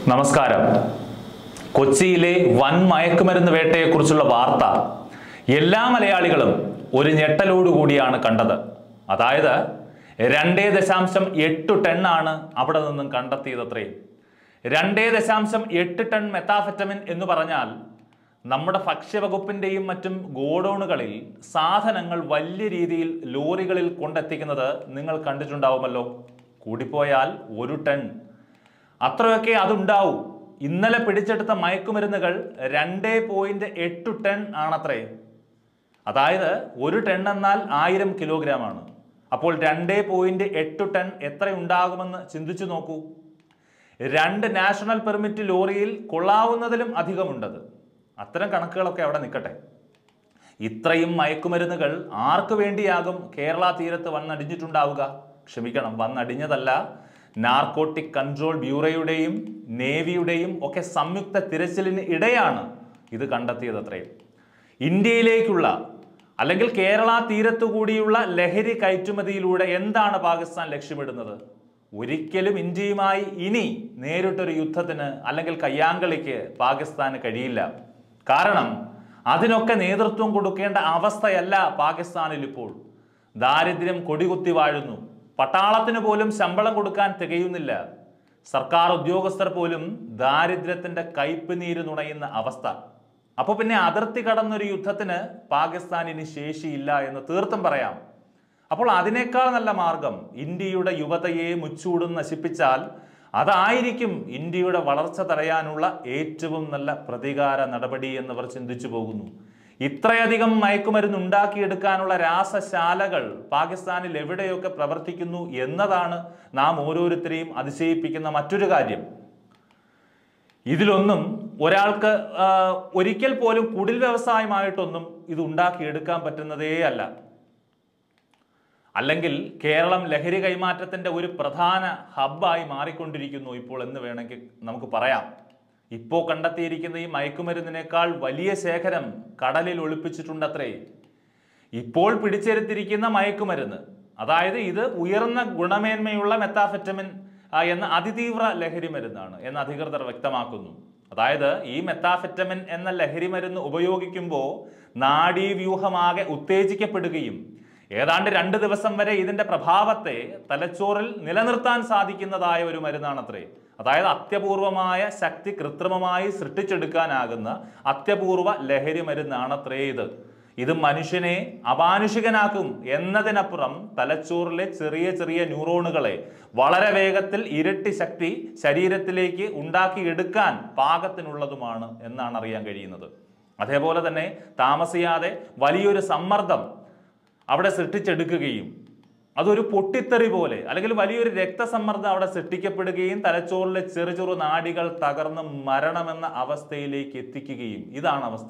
നമസ്കാരം കൊച്ചിയിലെ വൻ മയക്കുമരുന്ന് വേട്ടയെക്കുറിച്ചുള്ള വാർത്ത എല്ലാ മലയാളികളും ഒരു ഞെട്ടലോടുകൂടിയാണ് കണ്ടത് അതായത് രണ്ടേ ദശാംശം എട്ട് ടണ്ണാണ് അവിടെ നിന്നും കണ്ടെത്തിയതത്രേ രണ്ടേ ദശാംശം എട്ട് ടൺ മെത്താഫെറ്റമിൻ എന്ന് പറഞ്ഞാൽ നമ്മുടെ ഭക്ഷ്യവകുപ്പിന്റെയും മറ്റും ഗോഡൌണുകളിൽ സാധനങ്ങൾ വലിയ രീതിയിൽ ലോറികളിൽ കൊണ്ടെത്തിക്കുന്നത് നിങ്ങൾ കണ്ടിട്ടുണ്ടാവുമല്ലോ കൂടിപ്പോയാൽ ഒരു ടൺ അത്രയൊക്കെ അതുണ്ടാവും ഇന്നലെ പിടിച്ചെടുത്ത മയക്കുമരുന്നുകൾ രണ്ടേ പോയിന്റ് എട്ട് ടൺ ആണത്രേ അതായത് ഒരു ടൺ എന്നാൽ ആയിരം കിലോഗ്രാം ആണ് അപ്പോൾ രണ്ടേ പോയിന്റ് എട്ട് ടൺ എത്ര ഉണ്ടാകുമെന്ന് ചിന്തിച്ചു നോക്കൂ രണ്ട് നാഷണൽ പെർമിറ്റ് ലോറിയിൽ കൊള്ളാവുന്നതിലും അധികമുണ്ടത് അത്തരം കണക്കുകളൊക്കെ അവിടെ നിൽക്കട്ടെ ഇത്രയും മയക്കുമരുന്നുകൾ ആർക്കു വേണ്ടിയാകും കേരള തീരത്ത് വന്നടിഞ്ഞിട്ടുണ്ടാവുക ക്ഷമിക്കണം വന്നടിഞ്ഞതല്ല നാർക്കോട്ടിക് കൺട്രോൾ ബ്യൂറോയുടെയും നേവിയുടെയും ഒക്കെ സംയുക്ത തിരച്ചിലിന് ഇടെയാണ് ഇത് കണ്ടെത്തിയത് അത്രയും ഇന്ത്യയിലേക്കുള്ള അല്ലെങ്കിൽ കേരള തീരത്തു കൂടിയുള്ള ലഹരി കയറ്റുമതിയിലൂടെ എന്താണ് പാകിസ്ഥാൻ ലക്ഷ്യമിടുന്നത് ഒരിക്കലും ഇന്ത്യയുമായി ഇനി നേരിട്ടൊരു യുദ്ധത്തിന് അല്ലെങ്കിൽ കയ്യാങ്കളിക്ക് പാകിസ്ഥാന് കഴിയില്ല കാരണം അതിനൊക്കെ നേതൃത്വം കൊടുക്കേണ്ട അവസ്ഥയല്ല പാകിസ്ഥാനിൽ ഇപ്പോൾ ദാരിദ്ര്യം കൊടികുത്തി വാഴുന്നു പട്ടാളത്തിന് പോലും ശമ്പളം കൊടുക്കാൻ തികയുന്നില്ല സർക്കാർ ഉദ്യോഗസ്ഥർ പോലും ദാരിദ്ര്യത്തിന്റെ കയ്പ് നീര് നുണയുന്ന അവസ്ഥ അപ്പൊ പിന്നെ അതിർത്തി കടന്നൊരു യുദ്ധത്തിന് പാകിസ്ഥാനിന് ശേഷിയില്ല എന്ന് തീർത്തും പറയാം അപ്പോൾ അതിനേക്കാൾ നല്ല മാർഗം ഇന്ത്യയുടെ യുവതയെ മുച്ചൂടും നശിപ്പിച്ചാൽ അതായിരിക്കും ഇന്ത്യയുടെ വളർച്ച തടയാനുള്ള ഏറ്റവും നല്ല പ്രതികാര നടപടി എന്നവർ ചിന്തിച്ചു പോകുന്നു ഇത്രയധികം മയക്കുമരുന്ന് ഉണ്ടാക്കിയെടുക്കാനുള്ള രാസശാലകൾ പാകിസ്ഥാനിൽ എവിടെയൊക്കെ പ്രവർത്തിക്കുന്നു എന്നതാണ് നാം ഓരോരുത്തരെയും അതിശയിപ്പിക്കുന്ന മറ്റൊരു കാര്യം ഇതിലൊന്നും ഒരാൾക്ക് ആ, ഒരിക്കൽ പോലും കുടിൽ വ്യവസായമായിട്ടൊന്നും ഇത് ഉണ്ടാക്കിയെടുക്കാൻ പറ്റുന്നതേ അല്ല അല്ലെങ്കിൽ കേരളം ലഹരി കൈമാറ്റത്തിന്റെ ഒരു പ്രധാന ഹബ്ബായി മാറിക്കൊണ്ടിരിക്കുന്നു ഇപ്പോൾ എന്ന് വേണമെങ്കിൽ നമുക്ക് പറയാം ഇപ്പോൾ കണ്ടെത്തിയിരിക്കുന്ന ഈ മയക്കുമരുന്നിനേക്കാൾ വലിയ ശേഖരം കടലിൽ ഒളിപ്പിച്ചിട്ടുണ്ടത്രേ ഇപ്പോൾ പിടിച്ചെടുത്തിരിക്കുന്ന മയക്കുമരുന്ന് അതായത് ഇത് ഉയർന്ന ഗുണമേന്മയുള്ള മെത്താഫെറ്റമിൻ ആ, എന്ന അതിതീവ്ര ലഹരി മരുന്നാണ് എന്ന് അധികൃതർ വ്യക്തമാക്കുന്നു അതായത് ഈ മെത്താഫെറ്റമിൻ എന്ന ലഹരി മരുന്ന് ഉപയോഗിക്കുമ്പോൾ നാഡീവ്യൂഹമാകെ ഉത്തേജിക്കപ്പെടുകയും ഏതാണ്ട് രണ്ട് ദിവസം വരെ ഇതിന്റെ പ്രഭാവത്തെ തലച്ചോറിൽ നിലനിർത്താൻ സാധിക്കുന്നതായ ഒരു മരുന്നാണത്രേ അതായത് അത്യപൂർവമായ ശക്തി കൃത്രിമമായി സൃഷ്ടിച്ചെടുക്കാനാകുന്ന അത്യപൂർവ ലഹരി മരുന്നാണത്രേ ഇത് ഇത് മനുഷ്യനെ അമാനുഷികനാക്കും എന്നതിനപ്പുറം തലച്ചോറിലെ ചെറിയ ചെറിയ ന്യൂറോണുകളെ വളരെ വേഗത്തിൽ ഇരട്ടി ശക്തി ശരീരത്തിലേക്ക് ഉണ്ടാക്കിയെടുക്കാൻ പാകത്തിനുള്ളതുമാണ് എന്നാണ് അറിയാൻ കഴിയുന്നത് അതേപോലെ തന്നെ താമസിയാതെ വലിയൊരു സമ്മർദ്ദം അവിടെ സൃഷ്ടിച്ചെടുക്കുകയും അതൊരു പൊട്ടിത്തെറി പോലെ അല്ലെങ്കിൽ വലിയൊരു രക്തസമ്മർദ്ദം അവിടെ സൃഷ്ടിക്കപ്പെടുകയും തലച്ചോറിലെ ചെറു ചെറു നാഡികൾ തകർന്ന് മരണമെന്ന അവസ്ഥയിലേക്ക് എത്തിക്കുകയും ഇതാണ് അവസ്ഥ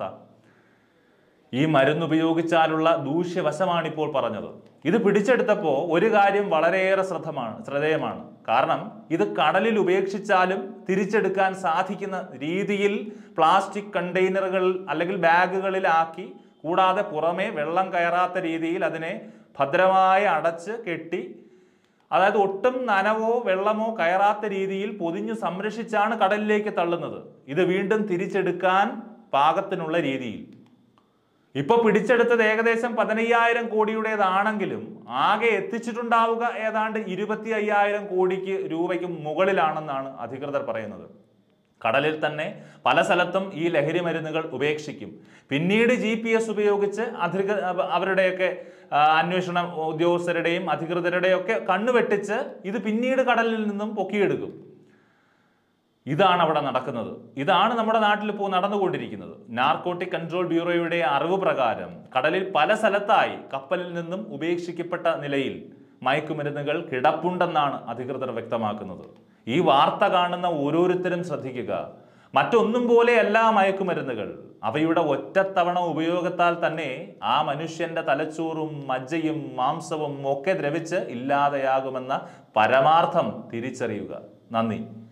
ഈ മരുന്ന് ഉപയോഗിച്ചാലുള്ള ദൂഷ്യവശമാണ് ഇപ്പോൾ പറഞ്ഞത് ഇത് പിടിച്ചെടുത്തപ്പോൾ ഒരു കാര്യം വളരെയേറെ ശ്രദ്ധമാണ് ശ്രദ്ധേയമാണ് കാരണം ഇത് കടലിൽ ഉപേക്ഷിച്ചാലും തിരിച്ചെടുക്കാൻ സാധിക്കുന്ന രീതിയിൽ പ്ലാസ്റ്റിക് കണ്ടെയ്നറുകൾ അല്ലെങ്കിൽ ബാഗുകളിലാക്കി കൂടാതെ പുറമേ വെള്ളം കയറാത്ത രീതിയിൽ അതിനെ ഭദ്രമായി അടച്ച് കെട്ടി അതായത് ഒട്ടും നനവോ വെള്ളമോ കയറാത്ത രീതിയിൽ പൊതിഞ്ഞ് സംരക്ഷിച്ചാണ് കടലിലേക്ക് തള്ളുന്നത് ഇത് വീണ്ടും തിരിച്ചെടുക്കാൻ പാകത്തിനുള്ള രീതിയിൽ ഇപ്പൊ പിടിച്ചെടുത്തത് ഏകദേശം പതിനയ്യായിരം കോടിയുടേതാണെങ്കിലും ആകെ എത്തിച്ചിട്ടുണ്ടാവുക ഏതാണ്ട് ഇരുപത്തി അയ്യായിരം കോടിക്ക് രൂപയ്ക്ക് മുകളിലാണെന്നാണ് അധികൃതർ പറയുന്നത് കടലിൽ തന്നെ പല സ്ഥലത്തും ഈ ലഹരി മരുന്നുകൾ ഉപേക്ഷിക്കും പിന്നീട് ജി പി എസ് ഉപയോഗിച്ച് അധിക അവരുടെയൊക്കെ ആ, അന്വേഷണ ഉദ്യോഗസ്ഥരുടെയും അധികൃതരുടെയും ഒക്കെ കണ്ണുവെട്ടിച്ച് ഇത് പിന്നീട് കടലിൽ നിന്നും പൊക്കിയെടുക്കും ഇതാണ് അവിടെ നടക്കുന്നത് ഇതാണ് നമ്മുടെ നാട്ടിൽ ഇപ്പോൾ നടന്നുകൊണ്ടിരിക്കുന്നത് നാർക്കോട്ടിക് കൺട്രോൾ ബ്യൂറോയുടെ അറിവ് പ്രകാരം കടലിൽ പല സ്ഥലത്തായി കപ്പലിൽ നിന്നും ഉപേക്ഷിക്കപ്പെട്ട നിലയിൽ മയക്കുമരുന്നുകൾ കിടപ്പുണ്ടെന്നാണ് അധികൃതർ വ്യക്തമാക്കുന്നത് ഈ വാർത്ത കാണുന്ന ഓരോരുത്തരും ശ്രദ്ധിക്കുക മറ്റൊന്നും പോലെയല്ല മയക്കുമരുന്നുകൾ അവയുടെ ഒറ്റത്തവണ ഉപയോഗത്താൽ തന്നെ ആ മനുഷ്യന്റെ തലച്ചോറും മജ്ജയും മാംസവും ഒക്കെ ദ്രവിച്ച് ഇല്ലാതെയാകുമെന്ന പരമാർത്ഥം തിരിച്ചറിയുക നന്ദി